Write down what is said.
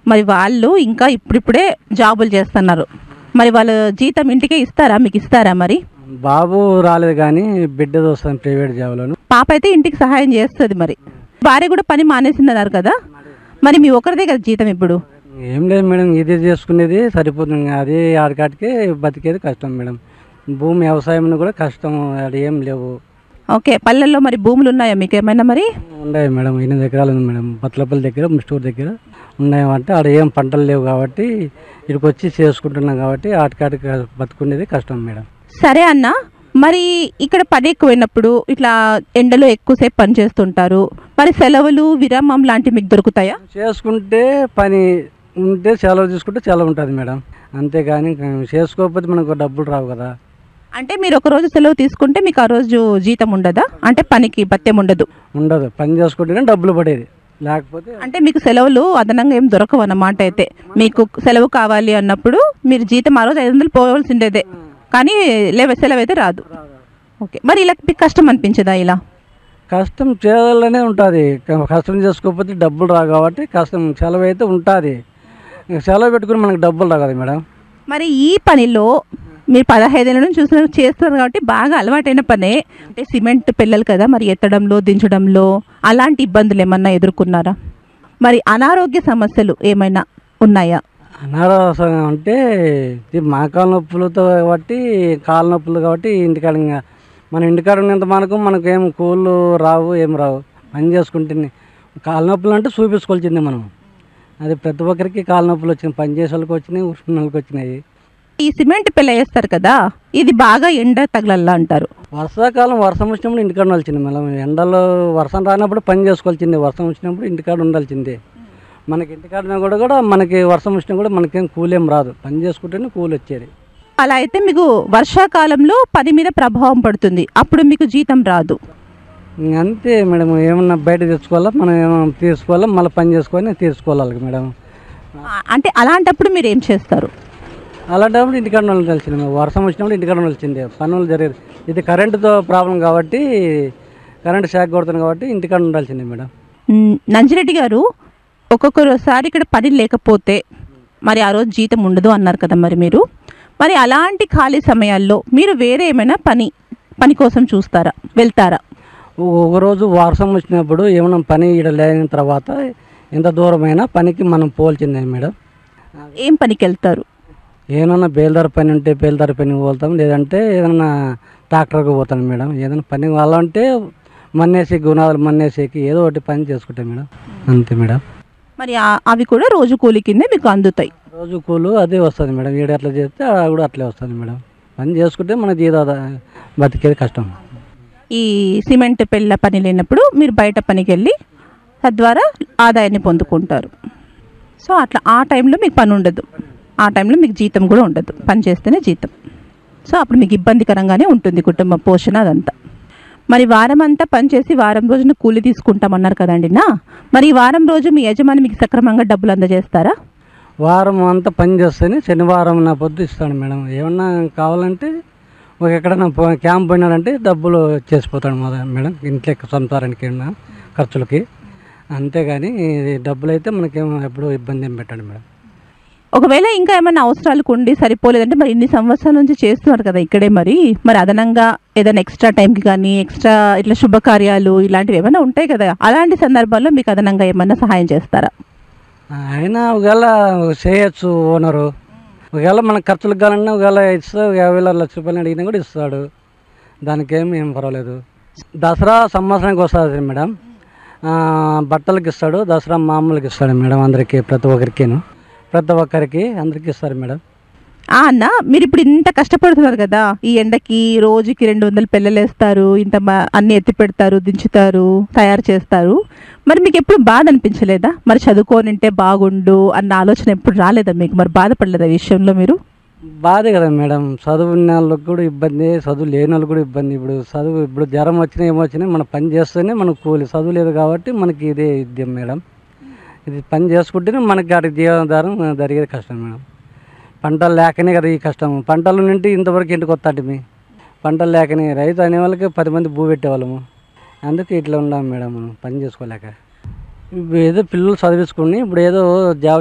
మరి వాళ్ళు ఇంకా ఇప్పుడిప్పుడే జాబులు చేస్తున్నారు మరి వాళ్ళ జీతం ఇంటికే ఇస్తారా మీకు ఇస్తారా మరి బాబు రాలేదు కానీ బిడ్డ వస్తాను ప్రైవేట్ జాబ్లోను పాప అయితే ఇంటికి సహాయం చేస్తుంది మరి భార్య కూడా పని మానేసిందన్నారు కదా మరి మీ ఒకరిదే కదా జీతం ఇప్పుడు ఏం లేదు మేడం ఇది చేసుకునేది సరిపోతుంది అది ఆడికాటికి బతికేది కష్టం మేడం భూమి వ్యవసాయం కూడా కష్టం అది ఏం లేవు ఓకే పల్లెల్లో మరి భూములు ఉన్నాయా మీకు ఏమైనా మరి ఉన్నాయి మేడం ఎనిమిది ఎకరాలు ఉంది మేడం బత్లపల్లి దగ్గర ముస్టూరు దగ్గర ఉన్నాయి అంటే ఆడ ఏం పంటలు లేవు కాబట్టి ఇక్కడికి వచ్చి చేసుకుంటున్నాం కాబట్టి ఆటికాటికి బతుకునేది కష్టం మేడం సరే అన్న మరి ఇక్కడ పని ఎక్కువైనప్పుడు ఇట్లా ఎండలో ఎక్కువసేపు పని చేస్తుంటారు మరి సెలవులు విరామం లాంటివి మీకు దొరుకుతాయా చేసుకుంటే పని ఉంటే సెలవు తీసుకుంటే సెలవు ఉంటుంది మేడం అంతేగాని చేసుకోకపోతే మనకు డబ్బులు రావు కదా అంటే మీరు ఒక రోజు సెలవు తీసుకుంటే మీకు ఆ రోజు జీతం ఉండదా అంటే పనికి భత్యం ఉండదు ఉండదు పని చేసుకుంటేనే డబ్బులు పడేది లేకపోతే అంటే మీకు సెలవులు అదనంగా ఏం దొరకవు అన్నమాట అయితే మీకు సెలవు కావాలి అన్నప్పుడు మీరు జీతం ఆ రోజు ఐదు వందలు పోవాల్సిండేదే కానీ లేవ సెలవు అయితే రాదు ఓకే మరి ఇలా మీకు కష్టం అనిపించదా ఇలా కష్టం చేయాలనే ఉంటుంది కష్టం చేసుకోకపోతే డబ్బులు రావు కాబట్టి కష్టం సెలవు అయితే ఉంటుంది సెలవు పెట్టుకుని మనకు డబ్బులు రావు కదా మేడం మరి ఈ పనిలో మీరు పదహైదేళ్ళ నుంచి చూసిన చేస్తున్నారు కాబట్టి బాగా అలవాటైన పనే అంటే సిమెంట్ పిల్లలు కదా మరి ఎత్తడంలో దించడంలో అలాంటి ఇబ్బందులు ఏమన్నా ఎదుర్కొన్నారా మరి అనారోగ్య సమస్యలు ఏమైనా ఉన్నాయా అనారోగ్యం అంటే ఇది మోకాలు నొప్పులతో కాబట్టి కాళ్ళ నొప్పులు కాబట్టి ఇంటికాడ ఇంకా మన ఇంటికాడ ఉన్నంత మనకు మనకు ఏం కూళ్ళు రావు ఏం రావు పని చేసుకుంటే కాళ్ళ నొప్పులు అంటే చూపించుకోవాల్సిందే మనం అది ప్రతి ఒక్కరికి కాళ్ళ నొప్పులు వచ్చినాయి పని చేసే వాళ్ళకి వచ్చినాయి ఉష్ణ వాళ్ళకి వచ్చినాయి ఈ సిమెంట్ పిల్ల వేస్తారు కదా ఇది బాగా ఎండ తగలల్లా అంటారు వర్షాకాలం వర్షం వచ్చినప్పుడు ఇంటికాడ ఉండాల్సిందే మనం ఎండలో వర్షం రానప్పుడు పని చేసుకోవాల్సిందే వర్షం వచ్చినప్పుడు ఇంటికాడ ఉండాల్సిందే మనకి ఇంటికాడ కూడా కూడా మనకి వర్షం వచ్చినా కూడా మనకేం కూలేం రాదు పని చేసుకుంటేనే కూలి వచ్చేది అలా అయితే మీకు వర్షాకాలంలో పని మీద ప్రభావం పడుతుంది అప్పుడు మీకు జీతం రాదు ఇంక అంతే మేడం ఏమన్నా బయట తెచ్చుకోవాలా మనం ఏమన్నా తీసుకోవాలా మళ్ళీ పని చేసుకొని తీసుకోవాలి మేడం ఆ, అంటే అలాంటప్పుడు మీరు ఏం చేస్తారు అలాంటప్పుడు ఇంటికాడ ఉండాల్సిందే మేడం. వర్షం వచ్చినప్పుడు ఇంటికాడ ఉండాల్సిందే పనులు జరిగేది ఇది కరెంటుతో ప్రాబ్లం కాబట్టి కరెంట్ షాక్ కొడుతుంది కాబట్టి ఇంటికాడ ఉండాల్సిందే మేడం మ్, నంజిరెడ్డి గారు ఒక్కొక్కసారి ఇక్కడ పని లేకపోతే మరి ఆ రోజు జీతం ఉండదు అన్నారు కదా మరి మీరు మరి అలాంటి ఖాళీ సమయాల్లో మీరు వేరే ఏమైనా పని పని కోసం చూస్తారా వెళ్తారా ఒక రోజు వర్షం వచ్చినప్పుడు ఏమైనా పని ఈడ లేని తర్వాత ఎంత దూరమైనా పనికి మనం పోల్చిందే మేడం ఏం పనికి వెళ్తారు ఏమన్నా బేల్దారి పని ఉంటే బేల్దారి పనికి పోతాం లేదంటే ఏదన్నా ట్రాక్టర్కి పోతాను మేడం ఏదైనా పని వాళ్ళంటే మన్నేసి గుణాలు మన్నేసేకి ఏదో ఒకటి పని చేసుకుంటాం మేడం అంతే మేడం మరి ఆ- అవి కూడా రోజు కూలి కిందే మీకు అందుతాయి రోజు కూలు అదే వస్తుంది మేడం ఈడ ఎట్లా చేస్తే ఆడ కూడా అట్లే వస్తుంది మేడం పని చేసుకుంటే మన జీత బతికేది కష్టం ఈ సిమెంట్ పెళ్ళ పని లేనప్పుడు మీరు బయట పనికి వెళ్ళి తద్వారా ఆదాయాన్ని పొందుకుంటారు సో అట్లా ఆ టైంలో మీకు పని ఉండదు ఆ టైంలో మీకు జీతం కూడా ఉండదు పని చేస్తేనే జీతం సో అప్పుడు మీకు ఇబ్బందికరంగానే ఉంటుంది కుటుంబ పోషణ అదంతా మరి వారం అంతా పనిచేసి వారం రోజున కూలి తీసుకుంటామన్నారు కదండి నా మరి ఈ వారం రోజు మీ యజమాని మీకు సక్రమంగా డబ్బులు అందజేస్తారా వారం అంతా పని చేస్తేనే శనివారం నా పొద్దు ఇస్తాడు మేడం ఏమన్నా కావాలంటే ఒక ఎక్కడైనా పో- క్యాంప్ పోయినాడంటే డబ్బులు చేసిపోతాడు మా మేడం ఇంట్లో సంసారానికి ఏమన్నా ఖర్చులకి అంతేగాని ఇది డబ్బులు అయితే మనకేం ఎప్పుడు ఇబ్బంది ఏం పెట్టాడు మేడం ఒకవేళ ఇంకా ఏమైనా అవసరాలకు ఉండి సరిపోలేదంటే మరి ఇన్ని సంవత్సరాల నుంచి చేస్తున్నారు కదా ఇక్కడే మరి మరి అదనంగా ఏదైనా ఎక్స్ట్రా టైంకి కానీ ఎక్స్ట్రా ఇట్లా శుభకార్యాలు ఇలాంటివి ఏమైనా ఉంటాయి కదా అలాంటి సందర్భాల్లో మీకు అదనంగా ఏమైనా సహాయం చేస్తారా అయినా ఒకవేళ చేయొచ్చు ఓనరు ఒకవేళ మన ఖర్చులకు కావాలన్నా ఒకవేళ ఇస్తే ఒక యాభై వేల లక్ష రూపాయలు అడిగినా కూడా ఇస్తాడు దానికేం ఏం పర్వాలేదు దసరా సంవత్సరానికి వస్తుంది మేడం ఆ, బట్టలకి ఇస్తాడు దసరా మామూలుకి ఇస్తాడు మేడం అందరికీ ప్రతి ఒక్కరికిను ప్రతి ఒక్కరికి అందరికి ఇస్తారు మేడం ఆ అన్న మీరు ఇప్పుడు ఇంత కష్టపడుతున్నారు కదా ఈ ఎండకి రోజుకి రెండు వందలు పిల్లలేస్తారు ఇంత మ- అన్ని ఎత్తి పెడతారు దించుతారు తయారు చేస్తారు మరి మీకు ఎప్పుడు బాధ అనిపించలేదా మరి చదువుకోనింటే బాగుండు అన్న ఆలోచన ఎప్పుడు రాలేదా మీకు మరి బాధపడలేదా ఈ విషయంలో మీరు బాధే కదా మేడం చదువున్న వాళ్ళకి కూడా ఇబ్బంది చదువు లేని వాళ్ళకి కూడా ఇబ్బంది ఇప్పుడు చదువు ఇప్పుడు జ్వరం వచ్చినా ఏమొచ్చినా మనం పని చేస్తేనే మనకు కూలి చదువు లేదు కాబట్టి మనకి ఇదే ఇద్దాం మేడం ఇది పని చేసుకుంటేనే మనకి అటు జీవనాధారం జరిగేది కష్టం మేడం పంటలు లేకనే కదా ఈ కష్టం పంటలు నుండి ఇంతవరకు ఇంటికి వస్తాంటి మీ పంటలు లేకనే రైతు అనే వాళ్ళకి పది మంది భూ పెట్టేవాళ్ళము అందుకే ఇట్లా ఉన్నాం మేడం మనం పని చేసుకోలేక ఇప్పుడు ఏదో పిల్లలు చదివించుకుని ఇప్పుడు ఏదో జాబ్